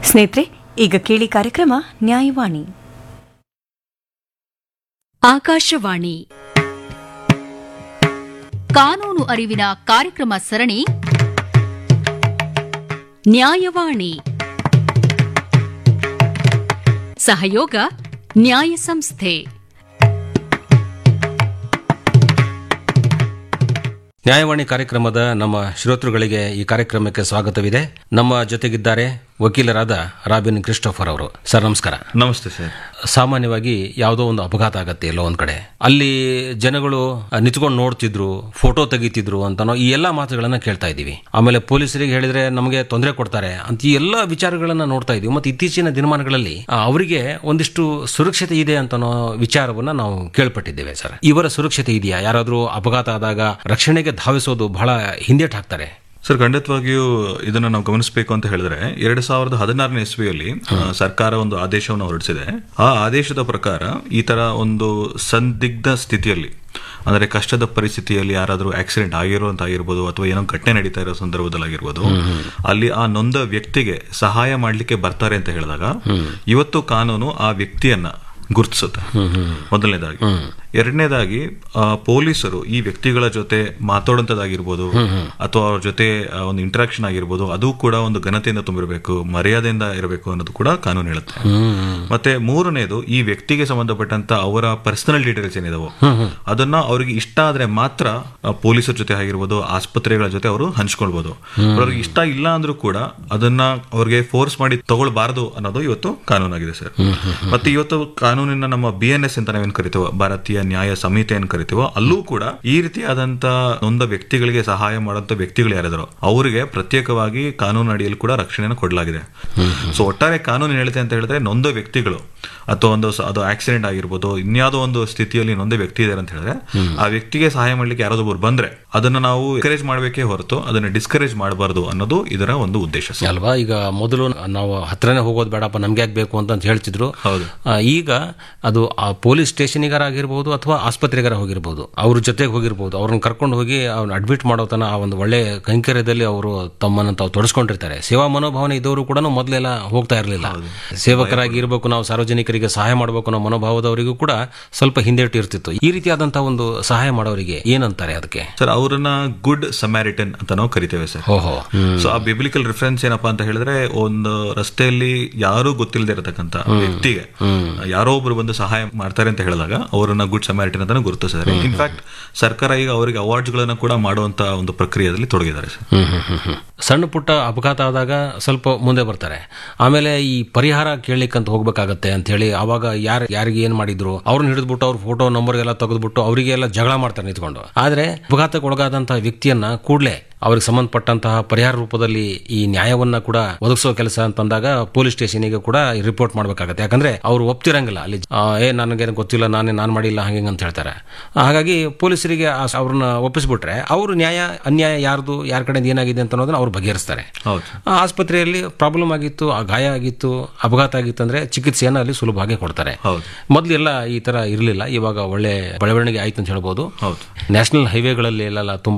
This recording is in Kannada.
ಸ್ನೇಹಿತರೆ ಈಗ ಕೇಳಿ ಕಾರ್ಯಕ್ರಮ ನ್ಯಾಯವಾಣಿ ಆಕಾಶವಾಣಿ ಕಾನೂನು ಅರಿವಿನ ಕಾರ್ಯಕ್ರಮ ಸರಣಿ ನ್ಯಾಯವಾಣಿ ಸಹಯೋಗ ನ್ಯಾಯ ಸಂಸ್ಥೆ ನ್ಯಾಯವಾಣಿ ಕಾರ್ಯಕ್ರಮದ ನಮ್ಮ ಶ್ರೋತೃಗಳಿಗೆ ಈ ಕಾರ್ಯಕ್ರಮಕ್ಕೆ ಸ್ವಾಗತವಿದೆ ನಮ್ಮ ಜೊತೆಗಿದ್ದಾರೆ ವಕೀಲರಾದ ರಾಬಿನ್ ಕ್ರಿಸ್ಟೋಫರ್ ಅವರು ಸರ್ ನಮಸ್ಕಾರ ನಮಸ್ತೆ ಸರ್ ಸಾಮಾನ್ಯವಾಗಿ ಯಾವುದೋ ಒಂದು ಅಪಘಾತ ಆಗತ್ತೆ ಎಲ್ಲೋ ಒಂದ್ ಕಡೆ ಅಲ್ಲಿ ಜನಗಳು ನಿಂತ್ಕೊಂಡು ನೋಡ್ತಿದ್ರು ಫೋಟೋ ತೆಗಿತಿದ್ರು ಅಂತನೋ ಈ ಎಲ್ಲಾ ಮಾತುಗಳನ್ನ ಕೇಳ್ತಾ ಇದೀವಿ ಆಮೇಲೆ ಪೊಲೀಸರಿಗೆ ಹೇಳಿದ್ರೆ ನಮಗೆ ತೊಂದರೆ ಕೊಡ್ತಾರೆ ಅಂತ ಈ ಎಲ್ಲಾ ವಿಚಾರಗಳನ್ನ ನೋಡ್ತಾ ಇದೀವಿ ಮತ್ತೆ ಇತ್ತೀಚಿನ ದಿನಮಾನಗಳಲ್ಲಿ ಆ, ಅವರಿಗೆ ಒಂದಿಷ್ಟು ಸುರಕ್ಷತೆ ಇದೆ ಅಂತನೋ ವಿಚಾರವನ್ನ ನಾವು ಕೇಳ್ಪಟ್ಟಿದ್ದೇವೆ ಸರ್ ಇವರ ಸುರಕ್ಷತೆ ಇದೆಯಾ ಯಾರಾದ್ರೂ ಅಪಘಾತ ಆದಾಗ ರಕ್ಷಣೆಗೆ ಧಾವಿಸೋದು ಬಹಳ ಹಿಂದೇಟ್ ಹಾಕ್ತಾರೆ ಸರ್ ಖಂಡಿತವಾಗಿಯೂ ಇದನ್ನ ನಾವು ಗಮನಿಸಬೇಕು ಅಂತ ಹೇಳಿದ್ರೆ ಎರಡ್ ಸಾವಿರದ ಹದಿನಾರನೇ ಇಸ್ವಿಯಲ್ಲಿ ಆ, ಸರ್ಕಾರ ಒಂದು ಆದೇಶವನ್ನು ಹೊರಡಿಸಿದೆ ಆ ಆದೇಶದ ಪ್ರಕಾರ ಈ ತರ ಒಂದು ಸಂದಿಗ್ಧ ಸ್ಥಿತಿಯಲ್ಲಿ ಅಂದ್ರೆ ಕಷ್ಟದ ಪರಿಸ್ಥಿತಿಯಲ್ಲಿ ಯಾರಾದರೂ ಆಕ್ಸಿಡೆಂಟ್ ಆಗಿರುವಂತ ಆಗಿರ್ಬೋದು ಅಥವಾ ಏನೋ ಘಟನೆ ನಡೀತಾ ಇರೋ ಸಂದರ್ಭದಲ್ಲಿ ಆಗಿರ್ಬೋದು ಅಲ್ಲಿ ಆ ನೊಂದ ವ್ಯಕ್ತಿಗೆ ಸಹಾಯ ಮಾಡ್ಲಿಕ್ಕೆ ಬರ್ತಾರೆ ಅಂತ ಹೇಳಿದಾಗ ಇವತ್ತು ಕಾನೂನು ಆ ವ್ಯಕ್ತಿಯನ್ನ ಗುರುತಿಸುತ್ತೆ ಮೊದಲನೇದಾಗಿ ಎರಡನೇದಾಗಿ ಆ, ಪೊಲೀಸರು ಈ ವ್ಯಕ್ತಿಗಳ ಜೊತೆ ಮಾತಾಡುವಂತದ್ದಾಗಿರ್ಬೋದು ಅಥವಾ ಅವ್ರ ಜೊತೆ ಆ, ಒಂದು ಇಂಟರಾಕ್ಷನ್ ಆಗಿರ್ಬೋದು ಅದು ಕೂಡ ಒಂದು ಘನತೆಯಿಂದ ತುಂಬಿರಬೇಕು ಮರ್ಯಾದೆಯಿಂದ ಇರಬೇಕು ಅನ್ನೋದು ಕೂಡ ಕಾನೂನು ಹೇಳುತ್ತೆ ಮತ್ತೆ ಮೂರನೇದು ಈ ವ್ಯಕ್ತಿಗೆ ಸಂಬಂಧಪಟ್ಟಂತ ಅವರ ಪರ್ಸನಲ್ ಡೀಟೇಲ್ಸ್ ಏನಿದಾವೋ ಅದನ್ನ ಅವರಿಗೆ ಇಷ್ಟ ಆದ್ರೆ ಮಾತ್ರ ಆ, ಪೊಲೀಸರ ಜೊತೆ ಆಗಿರ್ಬೋದು ಆಸ್ಪತ್ರೆಗಳ ಜೊತೆ ಅವರು ಹಂಚ್ಕೊಳ್ಬಹುದು ಅವ್ರಿಗೆ ಇಷ್ಟ ಇಲ್ಲ ಅಂದ್ರೂ ಕೂಡ ಅದನ್ನ ಅವ್ರಿಗೆ ಫೋರ್ಸ್ ಮಾಡಿ ತಗೊಳ್ಬಾರದು ಅನ್ನೋದು ಇವತ್ತು ಕಾನೂನಾಗಿದೆ ಸರ್ ಮತ್ತೆ ಇವತ್ತು ಕಾನೂನಿನ ನಮ್ಮ ಬಿ ಎನ್ ಎಸ್ ಅಂತ ನಾವೇನ್ ಕರಿತೀವೋ ಭಾರತೀಯ ನ್ಯಾಯ ಸಂಹಿತೆ ಏನ್ ಕರಿತೀವೋ ಅಲ್ಲೂ ಕೂಡ ಈ ರೀತಿಯಾದಂತ ನೊಂದ ವ್ಯಕ್ತಿಗಳಿಗೆ ಸಹಾಯ ಮಾಡುವಂತ ವ್ಯಕ್ತಿಗಳು ಯಾರಿದಾರೋ ಅವರಿಗೆ ಪ್ರತ್ಯೇಕವಾಗಿ ಕಾನೂನು ಅಡಿಯಲ್ಲಿ ಕೂಡ ರಕ್ಷಣೆಯನ್ನು ಕೊಡಲಾಗಿದೆ ಸೊ ಒಟ್ಟಾರೆ ಕಾನೂನು ಹೇಳುತ್ತೆ ಅಂತ ಹೇಳಿದ್ರೆ ನೊಂದ ವ್ಯಕ್ತಿಗಳು ಅಥವಾ ಒಂದು ಸ- ಅದು ಆಕ್ಸಿಡೆಂಟ್ ಆಗಿರ್ಬೋದು ಇನ್ಯಾವುದೋ ಒಂದು ಸ್ಥಿತಿಯಲ್ಲಿ ನೊಂದ ವ್ಯಕ್ತಿ ಇದ್ದಾರೆ ಅಂತ ಹೇಳಿದ್ರೆ ಆ ವ್ಯಕ್ತಿಗೆ ಸಹಾಯ ಮಾಡ್ಲಿಕ್ಕೆ ಯಾರಾದೊಬ್ಬರು ಬಂದ್ರೆ ಅದನ್ನ ನಾವು ಎನ್ಕರೇಜ್ ಮಾಡಬೇಕೇ ಹೊರತು ಅದನ್ನ ಡಿಸ್ಕರೇಜ್ ಮಾಡಬಾರ್ದು ಅನ್ನೋದು ಇದರ ಒಂದು ಉದ್ದೇಶ ಸರ್. ಅಲ್ವಾ ಈಗ ಮೊದಲು ನಾವು ಹತ್ರನೇ ಹೋಗೋದು ಬೇಡಪ್ಪ ನಮ್ಗೆ ಯಾಕೆ ಬೇಕು ಅಂತ ಹೇಳ್ತಿದ್ರು ಹೌದು. ಆ, ಈಗ ಅದು ಆ ಪೊಲೀಸ್ ಸ್ಟೇಷನಿಗಾರ ಆಗಿರ್ಬೋದು ಅಥವಾ ಆಸ್ಪತ್ರೆಗಾರ ಹೋಗಿರ್ಬೋದು ಅವ್ರ ಜೊತೆಗೆ ಹೋಗಿರ್ಬೋದು ಅವ್ರನ್ನ ಕರ್ಕೊಂಡು ಹೋಗಿ ಅವ್ನ ಅಡ್ಮಿಟ್ ಮಾಡೋ ತನ ಆ ಒಂದು ಒಳ್ಳೆ ಕೈಂಕರ್ಯದಲ್ಲಿ ಅವರು ತಮ್ಮನ್ನು ತಾವು ತೊಡಸ್ಕೊಂಡಿರ್ತಾರೆ ಸೇವಾ ಮನೋಭಾವನೆ ಇದ್ದವರು ಕೂಡ ಮೊದಲೆಲ್ಲ ಹೋಗ್ತಾ ಇರಲಿಲ್ಲ ಸೇವಕರಾಗಿ ಇರಬೇಕು ನಾವು ಸಾರ್ವಜನಿಕರಿಗೆ ಸಹಾಯ ಮಾಡಬೇಕು ಅನ್ನೋ ಮನೋಭಾವದವರಿಗೂ ಕೂಡ ಸ್ವಲ್ಪ ಹಿಂದೇಟು ಇರ್ತಿತ್ತು ಈ ರೀತಿಯಾದಂತಹ ಒಂದು ಸಹಾಯ ಮಾಡೋರಿಗೆ ಏನಂತಾರೆ ಅದಕ್ಕೆ ಸರ್ ಅವರನ್ನ ಗುಡ್ ಸಮ್ಯಾರಿಟನ್ ಅಂತ ನಾವು ಕರಿತೇವೆ ಸರ್ ಓಹೋ ಸೊ ಆ ಬಿಬ್ಲಿಕಲ್ ರಿಫರೆನ್ಸ್ ಏನಪ್ಪಾ ಅಂತ ಹೇಳಿದ್ರೆ ಒಂದು ರಸ್ತೆಯಲ್ಲಿ ಯಾರು ಗೊತ್ತಿಲ್ಲದೆ ಇರತಕ್ಕಂತ ವ್ಯಕ್ತಿಗೆ ಯಾರೋ ಒಬ್ರು ಬಂದು ಸಹಾಯ ಮಾಡ್ತಾರೆ ಅಂತ ಹೇಳಿದಾಗ ಅವರನ್ನ ಗುಡ್ ಸಮ್ಯಾರಿಟನ್ ಅಂತ ಗುರುತಿಸಿದ್ದಾರೆ ಇನ್ಫ್ಯಾಕ್ಟ್ ಸರ್ಕಾರ ಈಗ ಅವರಿಗೆ ಅವಾರ್ಡ್ಸ್ ಗಳನ್ನ ಕೂಡ ಮಾಡುವಂತ ಒಂದು ಪ್ರಕ್ರಿಯೆಯಲ್ಲಿ ತೊಡಗಿದ್ದಾರೆ ಸರ್ ಹ್ಮ್, ಹ್ಮ್, ಹ್ಮ್, ಹ್ಮ್. ಸಣ್ಣ ಪುಟ್ಟ ಅಪಘಾತ ಆದಾಗ ಸ್ವಲ್ಪ ಮುಂದೆ ಬರ್ತಾರೆ ಆಮೇಲೆ ಈ ಪರಿಹಾರ ಕೇಳಲಿಕ್ಕಂತ ಹೋಗ್ಬೇಕಾಗತ್ತೆ ಅಂತ ಹೇಳಿ ಅವಾಗ ಯಾರು ಯಾರಿಗೆ ಏನ್ ಮಾಡಿದ್ರು ಅವ್ರನ್ನ ಹಿಡಿದ್ಬಿಟ್ಟು ಅವ್ರ ಫೋಟೋ ನಂಬರ್ ಎಲ್ಲ ತೆಗೆದ್ಬಿಟ್ಟು ಅವರಿಗೆಲ್ಲ ಜಗಳ ಮಾಡ್ತಾರೆ ನಿಂತ್ಕೊಂಡು ಆದ್ರೆ ಅಪಘಾತಕ್ಕೆ ಒಳಗಾದಂತಹ ವ್ಯಕ್ತಿಯನ್ನ ಕೂಡಲೇ ಅವ್ರಿಗೆ ಸಂಬಂಧಪಟ್ಟಂತಹ ಪರಿಹಾರ ರೂಪದಲ್ಲಿ ಈ ನ್ಯಾಯವನ್ನ ಕೂಡ ಒದಗಿಸೋ ಕೆಲಸ ಅಂತಂದಾಗ ಪೊಲೀಸ್ ಸ್ಟೇಷನ್ಗೆ ಕೂಡ ರಿಪೋರ್ಟ್ ಮಾಡ್ಬೇಕಾಗತ್ತೆ ಯಾಕಂದ್ರೆ ಅವ್ರು ಒಪ್ತಿರಂಗಿಲ್ಲ ಅಲ್ಲಿ ಆ, ಏ ನನಗೇನು ಗೊತ್ತಿಲ್ಲ ನಾನೇ ನಾನು ಮಾಡಿಲ್ಲ ಹಂಗೆ ಅಂತ ಹೇಳ್ತಾರೆ ಹಾಗಾಗಿ ಪೊಲೀಸರಿಗೆ ಆ- ಅವ್ರನ್ನ ಒಪ್ಪಿಸ್ಬಿಟ್ರೆ ಅವರು ನ್ಯಾಯ ಅನ್ಯಾಯ ಯಾರ್ದು ಯಾರ ಕಡೆಯಿಂದ ಏನಾಗಿದೆ ಅಂತ ಅನ್ನೋದನ್ನ ಅವ್ರು ಬಗೆಹರಿಸ್ತಾರೆ ಹೌದು ಆ ಆಸ್ಪತ್ರೆಯಲ್ಲಿ ಪ್ರಾಬ್ಲಮ್ ಆಗಿತ್ತು ಆ ಗಾಯ ಆಗಿತ್ತು ಅಪಘಾತ ಆಗಿತ್ತು ಅಂದ್ರೆ ಚಿಕಿತ್ಸೆಯನ್ನು ಅಲ್ಲಿ ಸುಲಭವಾಗಿ ಕೊಡ್ತಾರೆ ಹೌದು ಮೊದಲೆಲ್ಲ ಈ ತರ ಇರಲಿಲ್ಲ ಇವಾಗ ಒಳ್ಳೆ ಬೆಳವಣಿಗೆ ಆಯ್ತು ಅಂತ ಹೇಳ್ಬೋದು ಹೌದು ನ್ಯಾಷನಲ್ ಹೈವೇಗಳಲ್ಲಿ ಎಲ್ಲ ತುಂಬಾ